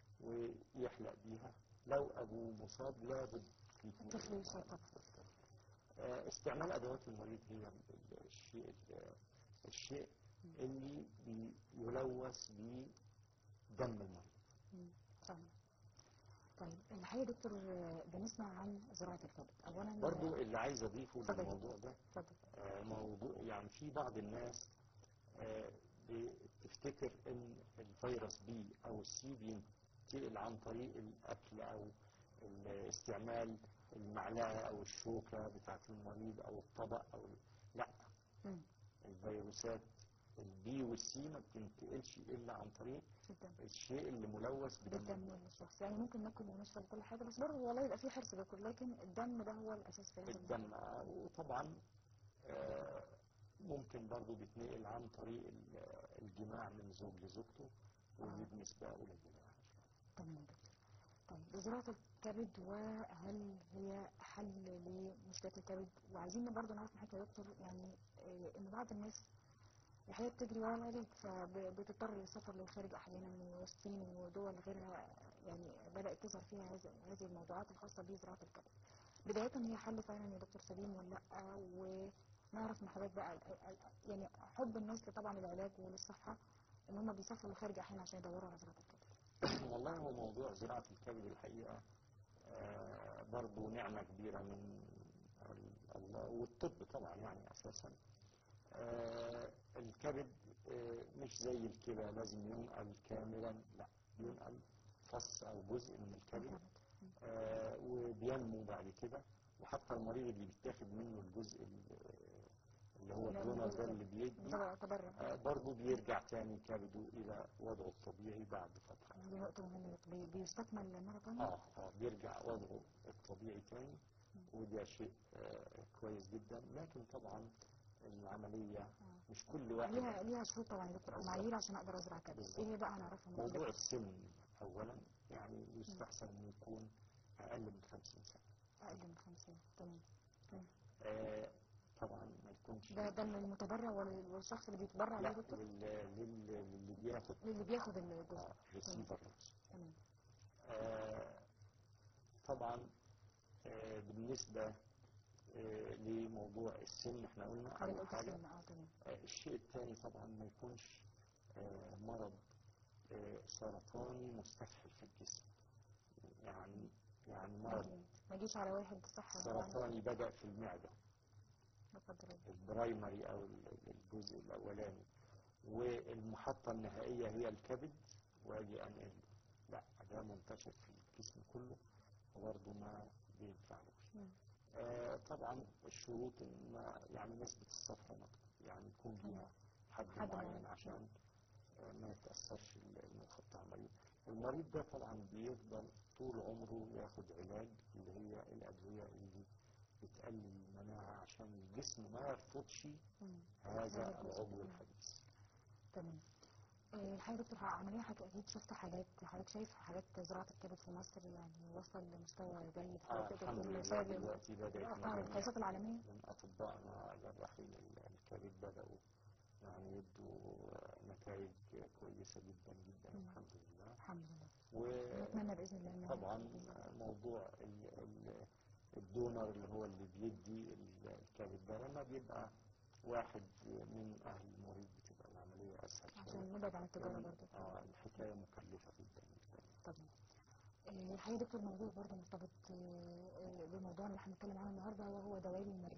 ويحلق بيها لو ابوه مصاب لابد يكون الطفل يصاب طبعا. آه، استعمال ادوات المريض هي ال- الشيء ال- الشيء اللي بيلوث بدم المريض مم. فاهمة. طيب الحقيقة يا دكتور آه، بنسمع عن زراعة الكبد أولا برضو اللي عايز اضيفه اتفضل. للموضوع ده اتفضل آه، موضوع يعني في بعض الناس آه، بتفتكر ان الفيروس بي او السي بينتقل عن طريق الاكل او ال- استعمال المعلقه او الشوكه بتاعت المريض او الطبق او لا مم. الفيروسات البي والسي ما بتنتقلش الا عن طريق جدا الشيء اللي ملوث بدم بالدم والشخص يعني ممكن ناكل ونشرب كل حاجة بس برضه والله يبقى في حرص باكل لكن الدم ده هو الأساس في هذا الموضوع. الدم آه، وطبعا آه، ممكن برضو بيتنقل عن طريق ال- الجماع من زوج لزوجته ودي بنسبة قليلة يعني. تمام يا دكتور طيب زراعة الكبد وهل هي حل لمشكلة الكبد وعايزين برضه نعرف من حضرتك يا دكتور يعني آه، إن بعض الناس الحقيقة بتجري ورا العلاج فبتضطر للسفر للخارج أحيانا والصين ودول غيرها يعني بدأت تظهر فيها هذه هذه الموضوعات الخاصة بزراعة الكبد. بداية هي حل فعلا يا دكتور سليم ولا لأ ونعرف من حضرتك بقى ال- ال- ال- يعني حب الناس طبعا للعلاج وللصحة إن هم بيسافروا للخارج أحيانا عشان يدوروا على زراعة الكبد. والله هو موضوع زراعة الكبد الحقيقة آه، برضو نعمة كبيرة من ال- الله والطب طبعا يعني أساسا آه، الكبد آه، مش زي الكلى لازم ينقل كاملا لا بينقل فص أو جزء من الكبد آه، وبينمو بعد كده وحتى المريض اللي بيتاخد منه الجزء ال- اللي هو لا، الدونر الجزء ده اللي بيدي بتبقى تبرع آه، برضه بيرجع تاني كبده إلى وضعه الطبيعي بعد فترة دي نقطة مهمة بي- بيستكمل مرة تانية اه اه بيرجع وضعه الطبيعي تاني وده شيء آه كويس جدا لكن طبعا العملية مش كل واحد ليها ليها شروط طبعا يا دكتور او بالظبط. معايير عشان اقدر ازرع كبد بالظبط. ايه هي بقى هنعرفها من موضوع حضرتك السن أولا يعني يستحسن إنه يكون أقل من 50 سنة اقل من 50 تمام آه طبعا ما يكونش ده ده المتبرع وال- والشخص اللي بيتبرع لا ليه يا دكتور لل- لل- للي بياخد اللي بياخد الجزء آه ريسيفر تمام آه، طبعا آه، بالنسبة آه، لموضوع السن احنا قلنا حضرتك أول قلت حاجة السن اه تمام آه، الشيء الثاني طبعا ما يكونش آه، مرض آه، سرطاني مستفحل في الجسم يعني يعني مرض أكيد. ما يجيش على واحد صحة سرطاني بدأ في المعدة لا قدر الله البرايمري أو ال- الجزء الأولاني والمحطة النهائية هي الكبد وأجي أنقل لا ده منتشر في الجسم كله وبرضه ما بينفعلوش مم. آه طبعا الشروط إن ما يعني نسبة الصفرة ما تكون- يعني يكون ليها حد حد معين معين. عشان آه، ما يتأثرش ال- المخ بتاع المريض المريض ده طبعا بيفضل طول عمره ياخد علاج اللي هي الأدوية اللي بتقلل المناعة عشان الجسم ما يرفضش مم. هذا هذا الجزء. العضو مم. الحديث تمام آه، الحقيقة يا دكتور عملية حضرتك أكيد شفت حاجات حضرتك شايف حاجات زراعة الكبد في مصر يعني وصل لمستوى جيد آه حضرتك الحمد تقول لله مثال دلوقتي بدأت اه مجاميع القياسات العالمية من أطبائنا جراحين ال- الكبد بدأوا يعني يدوا نتائج كويسة جدا جدا مم. الحمد لله الحمد لله نتمنى بإذن الله إنها وطبعا تكون- موضوع ال- ال- الدونر اللي هو اللي بيدي ال- الكبد ده لما بيبقى واحد من أهل المريض بتبقى العملية أسهل شوية عشان نبعد عن التجارة لأن- برضه آه الحكاية مكلفة جدا جدا طبعا آه، الحقيقة دكتور موضوع برضه مرتبط آه، آه، بموضوعنا اللي احنا بنتكلم عنه النهارده وهو دوالي المريء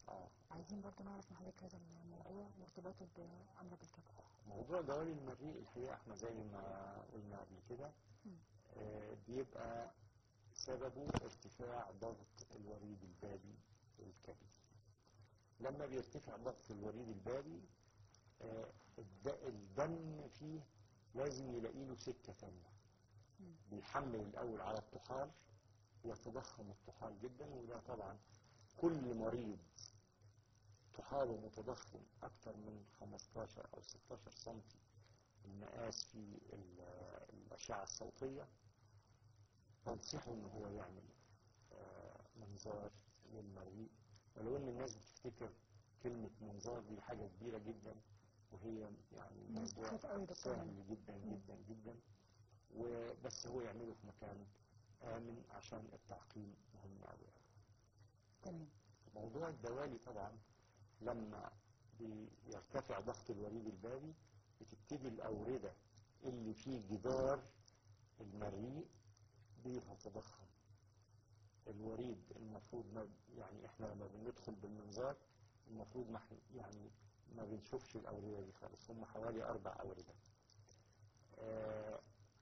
اه عايزين برضه نعرف من حضرتك هذا الموضوع وارتباطه بأمراض الكبد موضوع دوالي المريء الحقيقة احنا زي ما قلنا قبل كده مم. آه، بيبقى سببه ارتفاع ضغط الوريد البابي الكبدي لما بيرتفع ضغط الوريد البابي آه، الد- الدم فيه لازم يلاقي له سكة ثانية مم. بيحمل الأول على الطحال يتضخم الطحال جدا وده طبعا كل مريض طحاله متضخم أكثر من 15 أو 16 سنتي المقاس في ال- الأشعة الصوتية بنصحه إن هو يعمل آه، منظار للمريء ولو إن الناس بتفتكر كلمة منظار دي حاجة كبيرة جدا وهي يعني الناس موضوع بتخاف قوي دكتور منه. سهل جدا مم. جدا جدا وبس هو يعمله في مكان آمن عشان التعقيم مهم أوي تمام موضوع الدوالي طبعا لما بيرتفع ضغط الوريد البابي بتبتدي الأوردة اللي في جدار المريء بتتضخم الوريد المفروض ما يعني احنا لما بندخل بالمنظار المفروض ما إحنا- يعني ما بنشوفش الأوردة دي خالص هم حوالي أربع أوردة آه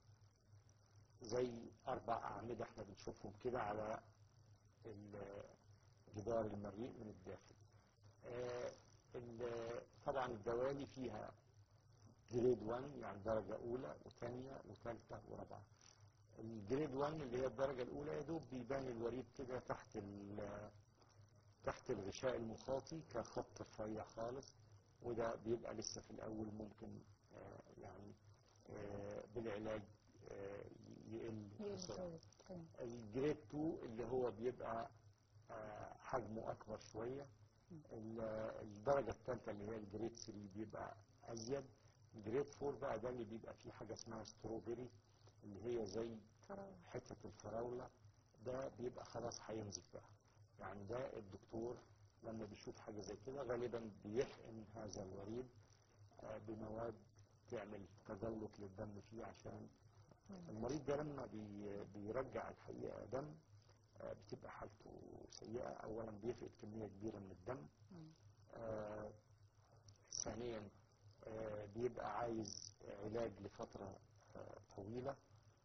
زي أربع أعمدة احنا بنشوفهم كده على ال- جدار المريء من الداخل آه، ال- طبعا الدوالي فيها جريد 1 يعني درجة أولى وثانية وثالثة ورابعة الجريد 1 اللي هي الدرجة الأولى يا دوب بيبان الوريد كده تحت ال- تحت الغشاء المخاطي كخط رفيع خالص وده بيبقى لسه في الأول ممكن آه، يعني آه، بالعلاج آه، يقل يقل بسرعة شوية تمام الجريد 2 اللي هو بيبقى آه، حجمه أكبر شوية مم. ال- الدرجة الثالثة اللي هي الجريد 3 بيبقى أزيد الجريد 4 بقى ده اللي بيبقى فيه حاجة اسمها ستروبري اللي هي زي فراولة حتة الفراولة ده بيبقى خلاص هينزف بقى يعني ده الدكتور لما بيشوف حاجة زي كده غالبا بيحقن هذا الوريد آه، بمواد تعمل تجلط للدم فيه عشان مم. المريض ده لما بي بيرجع الحقيقة دم آه، بتبقى حالته سيئة أولا بيفقد كمية كبيرة من الدم مم. آه، ثانيا آه، بيبقى عايز علاج لفترة آه، طويلة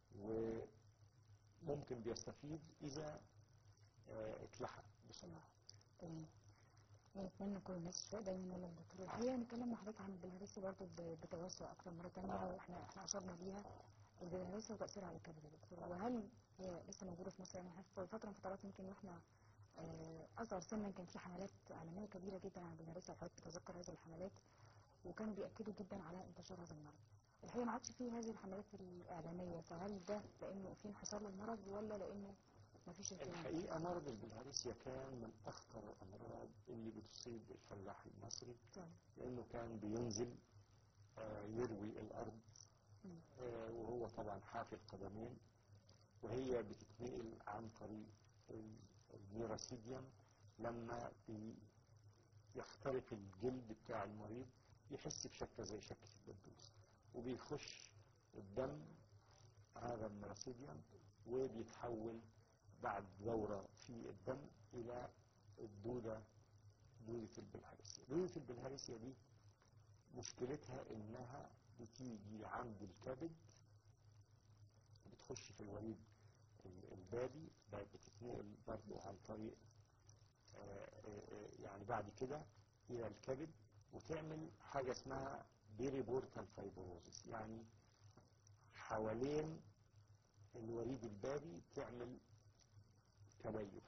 وممكن بيستفيد إذا آه، اتلحق بسرعة تمام نتمنى كل الناس شوية دايما ولا الدكتور الحقيقة نتكلم مع حضرتك عن البلهارسي برضه ب- بتوسع أكتر مرة تانية واحنا احنا أشرنا ليها البلهارسي وتأثيرها على الكبد يا دكتور وهل هي لسه موجودة في مصر يعني احنا في فترة من فترات يمكن واحنا آه، أصغر سنا كان في حملات إعلامية كبيرة جدا عن البلهارسي وحضرتك تتذكر هذه الحملات وكانوا بيأكدوا جدا على انتشار هذا المرض الحقيقة ما عادش فيه هذه الحملات الإعلامية فهل ده لأنه في انحسار للمرض ولا لأنه ما فيش اهتمام؟ الحقيقة مرض البلهارسيا كان من أخطر الأمراض اللي بتصيب الفلاح المصري طيب. لأنه كان بينزل آه، يروي الأرض مم. آه، وهو طبعا حافي القدمين وهي بتتنقل عن طريق ال- الميراسيديوم لما بي- يخترق الجلد بتاع المريض يحس بشكة زي شكة الدبوس وبيخش الدم هذا الميراسيديوم وبيتحول بعد دورة في الدم إلى الدودة دودة البلهارسيا دودة البلهارسيا دي مشكلتها إنها بتيجي عند الكبد بتخش في الوريد ال- البابي ب- بتتنقل برضه عن طريق آه، آه، آه، يعني بعد كده إلى الكبد وتعمل حاجة اسمها بيريبورتال فايبروزس يعني حوالين الوريد البابي تعمل تليف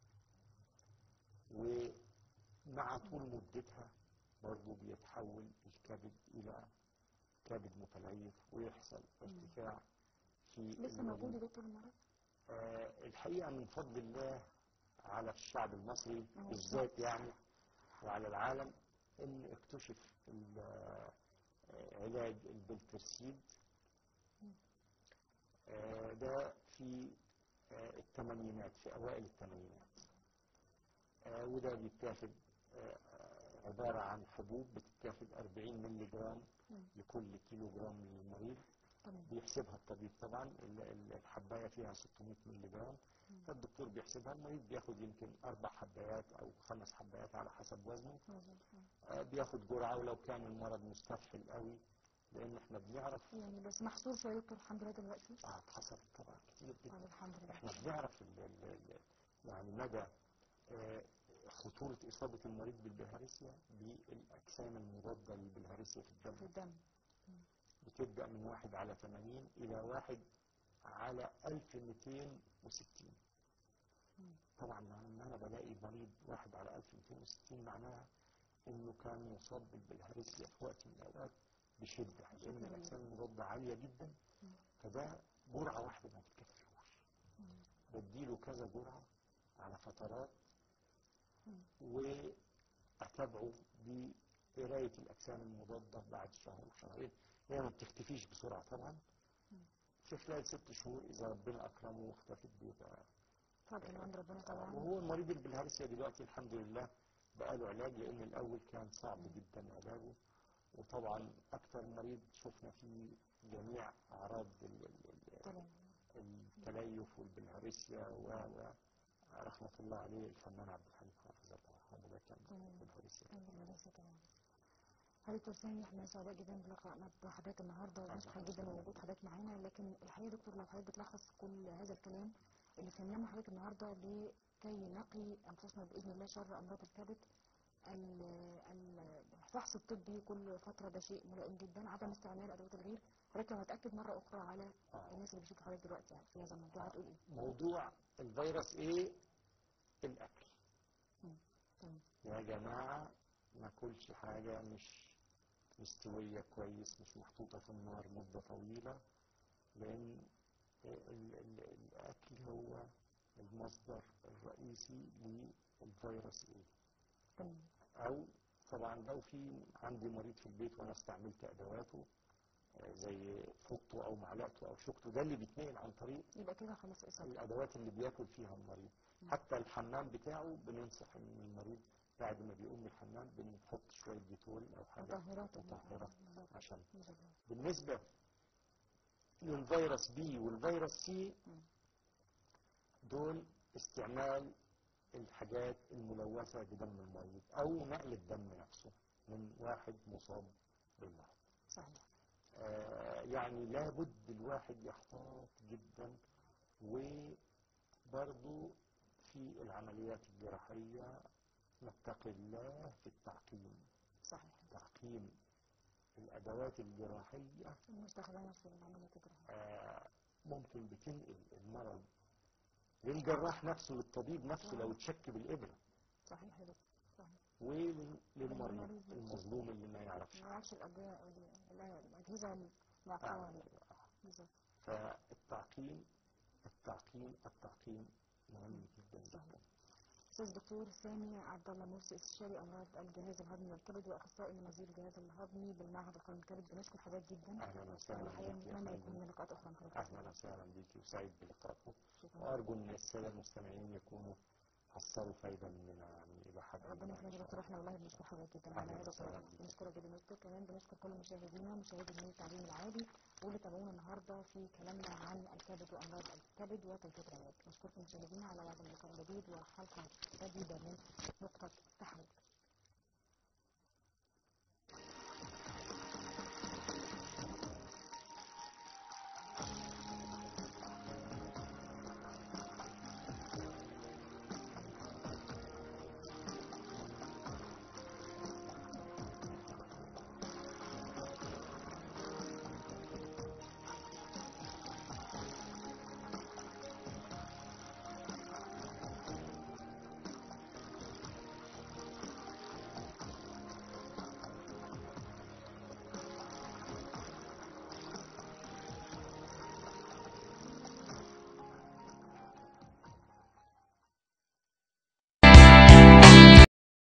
ومع طول مدتها برضه بيتحول الكبد إلى كبد متليف ويحصل ارتفاع في لسه الوريد. موجود يا دكتور المرض؟ آه، الحقيقة من فضل الله على الشعب المصري أهو بالذات يعني وعلى العالم ان اكتشف ال- آه، علاج البلترسيد آه، ده في آه، الثمانينات في اوائل الثمانينات آه، وده بيتاخد آه، عبارة عن حبوب بتتاخد 40 مللي جرام مم. لكل كيلو جرام للمريض تمام بيحسبها الطبيب طبعا ال- ال- الحبايه فيها 600 مللي جرام مم. فالدكتور بيحسبها المريض بياخد يمكن اربع حبايات او خمس حبايات على حسب وزنه مظبوط آه. آه، بياخد جرعه ولو كان المرض مستفحل قوي لان احنا بنعرف يعني بس محصور شويه يا دكتور الحمد لله دلوقتي اه حصلت طبعا كتير جدا طب الحمد لله احنا بنعرف ال ال ال يعني مدى آه، خطورة إصابة المريض بالبلهارسيا بالأجسام المضادة للبلهارسيا في في الدم الدم بتبدأ من واحد على 80 إلى واحد على 1260 مم. طبعا لما أنا بلاقي مريض واحد على 1260 معناها إنه كان مصاب بالبلهارسيا في وقت من الأوقات بشدة لأن شكراً. الأجسام المضادة عالية جدا مم. فده جرعة واحدة ما بتكفيهوش مم. بديله كذا جرعة على فترات مم. وأتابعه بقراية الأجسام المضادة بعد شهر وشهرين هي ما بتختفيش بسرعة طبعا مم. في خلال ست شهور إذا ربنا أكرمه واختفت بيبقى فضل من عند ربنا طبعا وهو المريض اللي بالهرسيا دلوقتي الحمد لله بقى له علاج لأن الأول كان صعب مم. جدا علاجه وطبعا أكثر مريض شفنا فيه جميع أعراض ال- ال- ال- تمام التليف والبلهارسيا و و رحمة الله عليه الفنان عبد الحليم حافظ الله يرحمه ده كان تمام. بالهارسيا تمام لسه تمام هل دكتور سامي احنا سعداء جدا بلقائنا بحضرتك النهارده وبنشكر أهلاً جدا وسهلاً. ووجود حضرتك معانا لكن الحقيقه يا دكتور لو حضرتك بتلخص كل هذا الكلام اللي فهمناه من حضرتك النهارده لكي نقي انفسنا باذن الله شر امراض الكبد ال- ال- الفحص الطبي كل فتره ده شيء ملائم جدا عدم استعمال ادوات الغير حضرتك لو هتاكد مره اخرى على آه. الناس اللي بيشوفوا حضرتك دلوقتي يعني في هذا الموضوع هتقول ايه؟ موضوع الفيروس ايه الاكل تمام يا جماعة ما كلش حاجة مش مستوية كويس مش محطوطة في النار مدة طويلة لأن ال ال الأكل هو المصدر الرئيسي للفيروس ايه تمام أو طبعا لو في عندي مريض في البيت وأنا استعملت أدواته آه، زي فوطه أو معلقته أو شوكته ده اللي بيتنقل عن طريق يبقى كده خلاص اصابه الادوات اللي بياكل فيها المريض مم. حتى الحمام بتاعه بننصح ان المريض بعد ما بيقوم من الحمام بنحط شويه ديتول او حاجه مطهرات مطهره بالظبط. عشان بالظبط. بالنسبه للفيروس بي والفيروس سي مم. دول استعمال الحاجات الملوثه بدم المريض او نقل الدم نفسه من واحد مصاب بالمرض صحيح آه، يعني لابد الواحد يحتاط جدا وبرضو في العمليات الجراحية نتقي الله في التعقيم صحيح تعقيم الأدوات الجراحية المستخدمة في العملية الجراحية آه، ممكن بتنقل المرض للجراح نفسه للطبيب نفسه لو تشك بالإبرة صحيح يا دكتور صحيح وللمريض للمريض نفسه. المظلوم اللي ما يعرفش ما يعرفش الأدوية أو ال- لا، الأجهزة المعقمة آه. بالظبط فالتعقيم التعقيم التعقيم مهم جدا جدا أستاذ دكتور سامي عبد الله مرسي استشاري أمراض الجهاز الهضمي والكبد وأخصائي مناظير الجهاز الهضمي بالمعهد القومي للكبد بنشكر حضرتك جدا اهلا وسهلا والحقيقة بك يا نتمنى فندم. يكون لنا لقاءات أخرى مع حضرتك اهلا وسهلا بك وسعيد بلقائكم شكرا وارجو ان الساده المستمعين يكونوا حصلوا فايده مننا يعني الى حد ربنا ما إن يكرمك يا شاء دكتور الله. احنا والله بنشكر حضرتك جدا على أهلاً هذا وسهلاً التواصل بك. بنشكرك جدا دكتور كمان بنشكر كل مشاهدينا مشاهدي النيل التعليم العالي واللي تابعونا النهارده في كلامنا عن الكبد وامراض الكبد وكيفيه العلاج بشكركم مشاهدينا على وعد اللقاء الجديد وحلقه جديده من نقطه تحول